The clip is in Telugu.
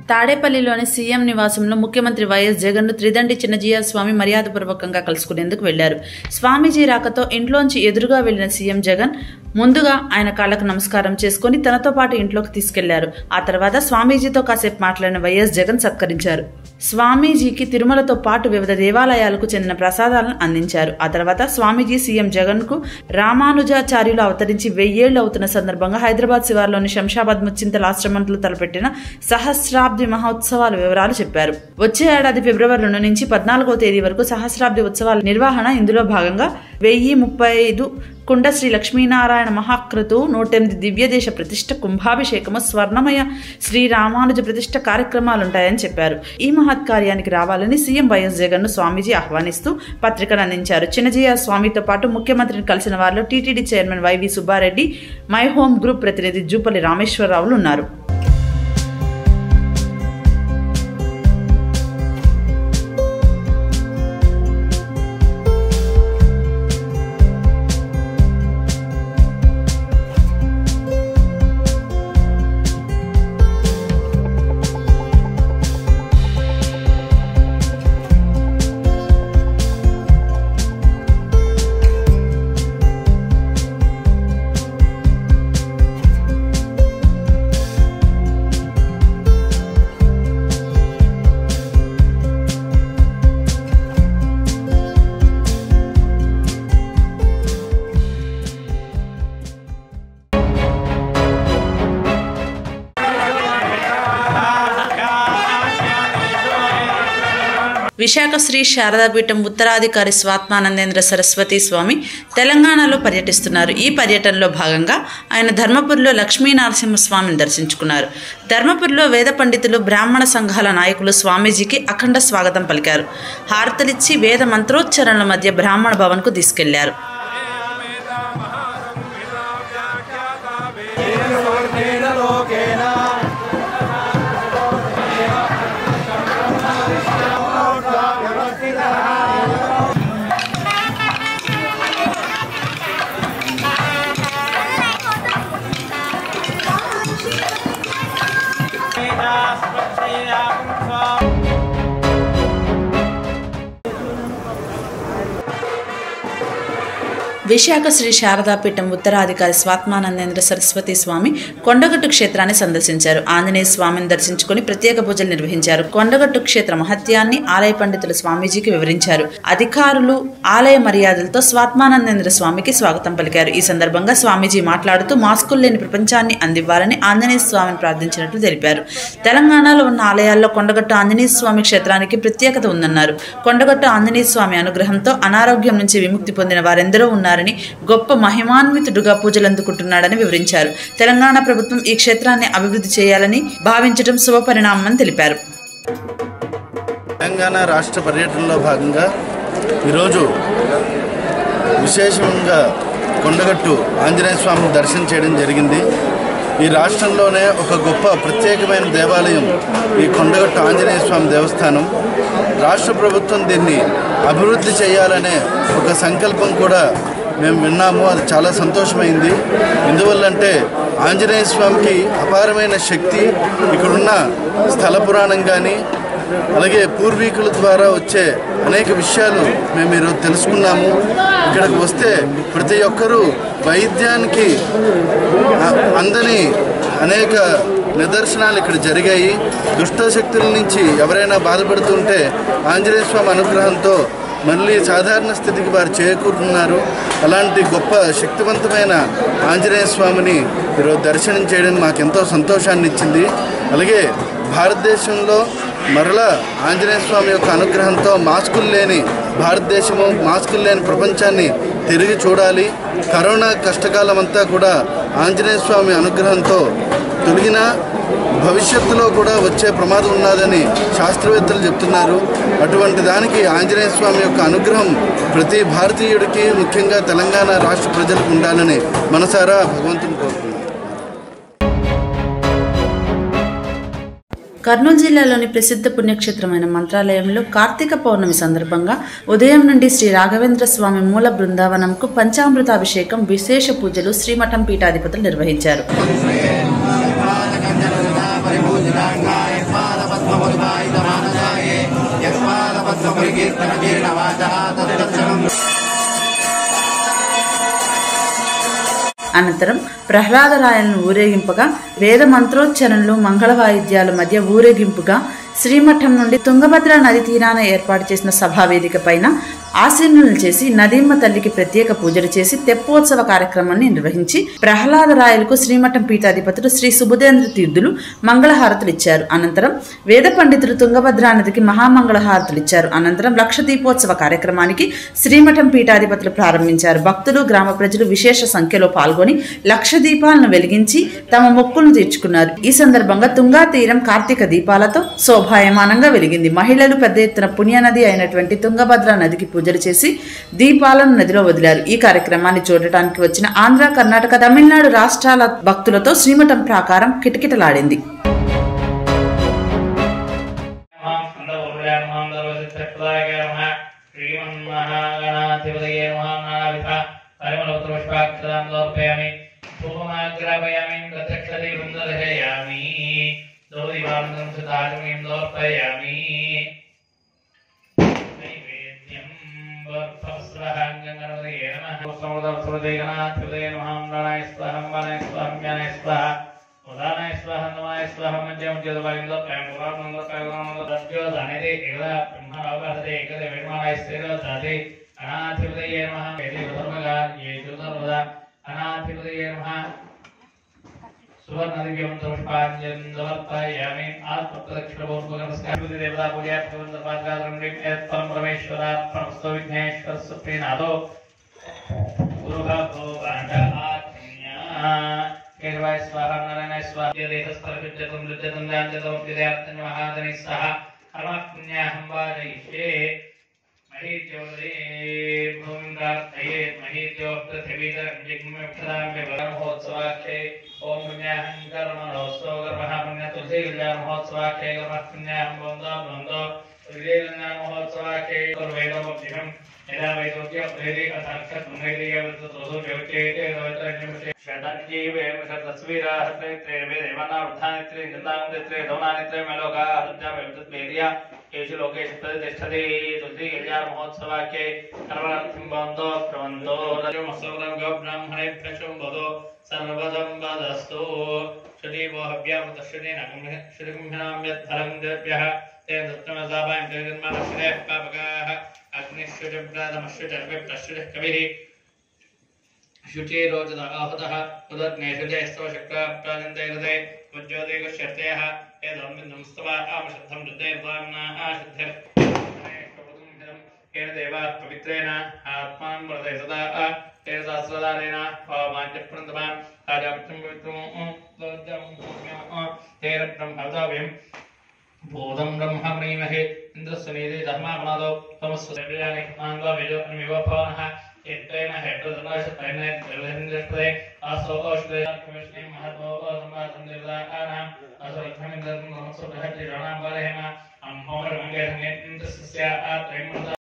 తాడేపల్లిలోని సీఎం నివాసంలో ముఖ్యమంత్రి వైఎస్ జగన్ను త్రిదండి చిన్నజీయ స్వామి మర్యాదపూర్వకంగా కలుసుకునేందుకు వెళ్లారు స్వామీజీ రాకతో ఇంట్లోంచి ఎదురుగా వెళ్లిన సీఎం జగన్ ముందుగా ఆయన కాళ్లకు నమస్కారం చేసుకుని తనతో పాటు ఇంట్లోకి తీసుకెళ్లారు ఆ తర్వాత స్వామీజీతో కాసేపు మాట్లాడిన వైఎస్ జగన్ సత్కరించారు స్వామీజీకి తిరుమలతో పాటు వివిధ దేవాలయాలకు చెందిన ప్రసాదాలను అందించారు ఆ తర్వాత స్వామీజీ సీఎం జగన్ కు రామానుజాచార్యులు అవతరించి వెయ్యేళ్లు అవుతున్న సందర్భంగా హైదరాబాద్ శివార్లోని శంషాబాద్ ముచ్చింతల ఆశ్రమంలో తలపెట్టిన సహస్రాబ్ది మహోత్సవాల వివరాలు చెప్పారు వచ్చే ఏడాది ఫిబ్రవరి రెండు నుంచి పద్నాలుగో తేదీ వరకు సహస్రాబ్ది ఉత్సవాల నిర్వహణ ఇందులో భాగంగా వెయ్యి ముప్పై ఐదు కుండ శ్రీ లక్ష్మీనారాయణ మహాకృతు నూటెనిమిది దివ్యదేశ ప్రతిష్ట కుంభాభిషేకము స్వర్ణమయ శ్రీ రామానుజ ప్రతిష్ట కార్యక్రమాలుంటాయని చెప్పారు ఈ మహత్ కార్యానికి రావాలని సీఎం వైఎస్ జగన్ ను స్వామీజీ ఆహ్వానిస్తూ పత్రికను అందించారు చిన్నజీయ స్వామితో పాటు ముఖ్యమంత్రిని కలిసిన వారిలో TTD chairman YV Subba Reddy my home group ప్రతినిధి జూపల్లి రామేశ్వరరావులు ఉన్నారు విశాఖ శ్రీ శారదాపీఠం ఉత్తరాధికారి స్వాత్మానందేంద్ర సరస్వతి స్వామి తెలంగాణలో పర్యటిస్తున్నారు ఈ పర్యటనలో భాగంగా ఆయన ధర్మపురిలో లక్ష్మీ నరసింహస్వామిని దర్శించుకున్నారు ధర్మపురిలో వేద పండితులు బ్రాహ్మణ సంఘాల నాయకులు స్వామీజీకి అఖండ స్వాగతం పలికారు హారతలిచ్చి వేద మంత్రోచ్చరణల మధ్య బ్రాహ్మణ భవన్కు తీసుకెళ్లారు విశాఖ శ్రీ శారదాపీఠం ఉత్తరాధికారి స్వాత్మానందేంద్ర సరస్వతి స్వామి కొండగట్టు క్షేత్రాన్ని సందర్శించారు ఆంజనేయ స్వామిని దర్శించుకుని ప్రత్యేక పూజలు నిర్వహించారు కొండగట్టు క్షేత్ర మహత్యాన్ని ఆలయ పండితులు స్వామీజీకి వివరించారు అధికారులు ఆలయ మర్యాదలతో స్వాత్మానందేంద్ర స్వామికి స్వాగతం పలికారు ఈ సందర్భంగా స్వామీజీ మాట్లాడుతూ మాస్కులు లేని ప్రపంచాన్ని అందివ్వాలని ఆంజనేయ స్వామిని ప్రార్థించినట్లు తెలిపారు తెలంగాణలో ఉన్న ఆలయాల్లో కొండగట్టు ఆంజనేయ స్వామి క్షేత్రానికి ప్రత్యేకత ఉందన్నారు కొండగట్టు ఆంజనేయ స్వామి అనుగ్రహంతో అనారోగ్యం నుంచి విముక్తి పొందిన వారెందరో ఉన్నారని గొప్ప మహిమాన్వితుడుగా పూజలు అందుకుంటున్నాడని వివరించారు తెలంగాణ ప్రభుత్వం ఈ క్షేత్రాన్ని అభివృద్ధి చేయాలని భావించడం శుభపరిణామని తెలిపారు తెలంగాణ రాష్ట్ర పర్యటనలో భాగంగా ఈరోజు విశేషంగా కొండగట్టు ఆంజనేయ స్వామిని దర్శనం చేయడం జరిగింది ఈ రాష్ట్రంలోనే ఒక గొప్ప ప్రత్యేకమైన దేవాలయం ఈ కొండగట్టు ఆంజనేయ స్వామి దేవస్థానం రాష్ట్ర ప్రభుత్వం దీన్ని అభివృద్ధి చేయాలనే ఒక సంకల్పం కూడా మేము విన్నాము అది చాలా సంతోషమైంది ఎందువల్లంటే ఆంజనేయ స్వామికి అపారమైన శక్తి ఇక్కడున్న స్థల పురాణం కానీ అలాగే పూర్వీకుల ద్వారా వచ్చే అనేక విషయాలు మేము ఈరోజు తెలుసుకున్నాము ఇక్కడికి వస్తే ప్రతి ఒక్కరూ వైద్యానికి అ- అందని అనేక నిదర్శనాలు ఇక్కడ జరిగాయి దుష్ట శక్తుల నుంచి ఎవరైనా బాధపడుతుంటే ఆంజనేయ స్వామి అనుగ్రహంతో మళ్ళీ సాధారణ స్థితికి వారు చేకూరుతున్నారు అలాంటి గొప్ప శక్తివంతమైన ఆంజనేయ స్వామిని ఈరోజు దర్శనం చేయడం మాకు ఎంతో సంతోషాన్ని ఇచ్చింది అలాగే భారతదేశంలో మరలా ఆంజనేయ స్వామి యొక్క అనుగ్రహంతో మాస్కులు లేని భారతదేశము మాస్కులు లేని ప్రపంచాన్ని తిరిగి చూడాలి కరోనా కష్టకాలం అంతా కూడా ఆంజనేయ స్వామి అనుగ్రహంతో తొలగిన భవిష్యత్తులో కూడా వచ్చే ప్రమాదం ఉన్నదని శాస్త్రవేత్తలు చెప్తున్నారు అటువంటి దానికి ఆంజనేయ స్వామి యొక్క అనుగ్రహం ప్రతి భారతీయుడికి ముఖ్యంగా తెలంగాణ రాష్ట్ర ప్రజలకు ఉండాలని మనసారా భగవంతుని కోరుతున్నాను కర్నూలు జిల్లాలోని ప్రసిద్ధ పుణ్యక్షేత్రమైన మంత్రాలయంలో కార్తీక పౌర్ణమి సందర్భంగా ఉదయం నుండి శ్రీ రాఘవేంద్ర స్వామి మూల బృందావనంకు పంచామృతాభిషేకం విశేష పూజలు శ్రీమఠం పీఠాధిపతులు నిర్వహించారు పరిపూజనాంగాయ పాద పద్మపద్మాయుధమానదాయే యస్మాద పద్మపరికీర్తన జీర్ణవాచా తదర్శనం అనంతరం ప్రహ్లాదరాయలను ఊరేగింపగా వేద మంత్రోచ్చరణలు మంగళ వాయిద్యాల మధ్య ఊరేగింపుగా శ్రీమఠం నుండి తుంగభద్ర నది తీరాన ఏర్పాటు చేసిన సభా వేదిక పైన ఆశీనులను చేసి నదీమ్మ తల్లికి ప్రత్యేక పూజలు చేసి తెప్పోత్సవ కార్యక్రమాన్ని నిర్వహించి ప్రహ్లాదరాయలకు శ్రీమఠం పీఠాధిపతులు శ్రీ సుబుధేంద్ర తీర్థులు మంగళహారతులు ఇచ్చారు అనంతరం వేద పండితులు తుంగభద్రా నదికి మహామంగళహారతులు ఇచ్చారు అనంతరం లక్ష దీపోత్సవ కార్యక్రమానికి శ్రీమఠం పీఠాధిపతులు ప్రారంభించారు భక్తులు గ్రామ ప్రజలు విశేష సంఖ్యలో పాల్గొని లక్ష దీపాలను వెలిగించి తమ మొక్కులను తీర్చుకున్నారు ఈ సందర్భంగా తుంగా తీరం కార్తీక దీపాలతో శోభాయమానంగా వెలిగింది మహిళలు పెద్ద ఎత్తున పుణ్యనది అయినటువంటి తుంగభద్ర నదికి పూజలు చేసి దీపాలను నదిలో వదిలారు ఈ కార్యక్రమాన్ని చూడటానికి వచ్చిన ఆంధ్ర కర్ణాటక తమిళనాడు రాష్ట్రాల భక్తులతో శ్రీమఠం ప్రాకారం కిటకిటలాడింది శ్రీమన్మహాగణాధిపతయే మహానావిధ పరిమళపుష్పాక్షరాం లోపయామి ధూపమాగ్రాపయామి ప్రత్యక్షదీపం దర్శయామి దోదివాంతం సుతాజమీం లోపయామి నైవేద్యం వర్పస్వహంగంగణపతయే నమః సమృద్ధవృదయగణాధిపతయే నమః గణాయ స్వహం వనాయ స్వహం జ్ఞానాయ స్వహ ఉదానాయ స్వహ నమాయ స్వహ మధ్య మధ్యదవాలిందో ప్రేమ పురాణంలో కైగోణంలో రజ్జో ధనిదే ఏకద బ్రహ్మరావహతే ఏకద వేణమాయ స్థిరో దాతే అనాధిపతయే నమః వేదే ధర్మగా ఏ దుర్ధర్మద అనాధిపతయే నమః సువర్ణదివ్యం పుష్పాంజలిం సమర్పయామి ఆత్మప్రదక్షిణపూర్వకనమస్కారం దేవతా పూజా ప్రబంధపాదారం పరం పరమేశ్వరార్పణస్తు విఘ్నేశ్వర సుప్రీనాథో గురుభో కేశవాయ స్వాహ నారాయణ స్వాహ దేహస్థలపిచ్చతం రుజతం జాంజతం విద్యార్థం మహాదని సహ కర్మపుణ్యాహం వాజయిష్యే మహీజ్యోదే భూమిం ప్రార్థయే మహీజ్యో పృథివీతరం జిగ్మోత్సవాఖ్యే ఓం పుణ్యాహం కర్మణోత్సవ కర్మః పుణ్య తులసీ మహోత్సవాఖ్యే కర్మః పుణ్యాహం బృందో బృందో తులసీ మహోత్సవాఖ్యే కుర్వేదోపతిహం యదా వైదోగ్య ప్రేరి అసాక్షాత్ మంగళీయ విద్వతోసు జ్యోతియేతే దవత్రన్యముషే షడజ్జీవేమ షడస్వీరాహత్రే త్రేవే దేవానావృద్ధానిత్రే ఇంద్రానిత్రే దౌనానిత్రే మలోకా హృద్యా విద్యుద్వేర్య ఏషు లోకేషు ప్రతిష్టతి తులసీ కళ్యాణ మహోత్సవాఖ్యే కర్మరక్షం భవంతో ప్రవంతో రజమసౌరం గో బ్రాహ్మణేభ్య శంభదో సర్వదం వదస్తు శుదీవో హవ్యామృతశ్రుదేన శుడిగుంభ్యాం యద్ధరం దేభ్యः तेन दत्तमसापायं जगन्मानश्रुतेः पापकाः अग्निश्रुतिव्रातमश्रुचर्विप्रश्रुतिः कविः शुचिरोचत आहतः उदग्नेशुजयस्तव शक्रा प्राजन्तैरते उज्ज्योतिगुश्यर्तयः एतन्बिन्दंस्तवा आमशब्दं हृदयर्वाम्ना आशुद्धिर् येन देवाः पवित्रेण आत्मानं वर्धय सदा तेन सहस्रदानेन वामाञ्चप्रन्दमान् राजापत्यं पवित्रम् तेन ब्रह्मदाव्यम् भूतं ब्रह्म प्रणीमहे इन्द्रस्य नीति धर्मापनादो तमस्य सर्वयानि मान्वा विजो अन्विवभावनः एतेन हेतुदनाशतेन त्रिवेन्द्रस्ते आसोकोष्टे कृष्णे महतो सम्मातं देवतानाम् असरथमिन्दं नमस्सुभहति रणं वरेम अम्होरमङ्गे इन्द्रस्य आत्रयं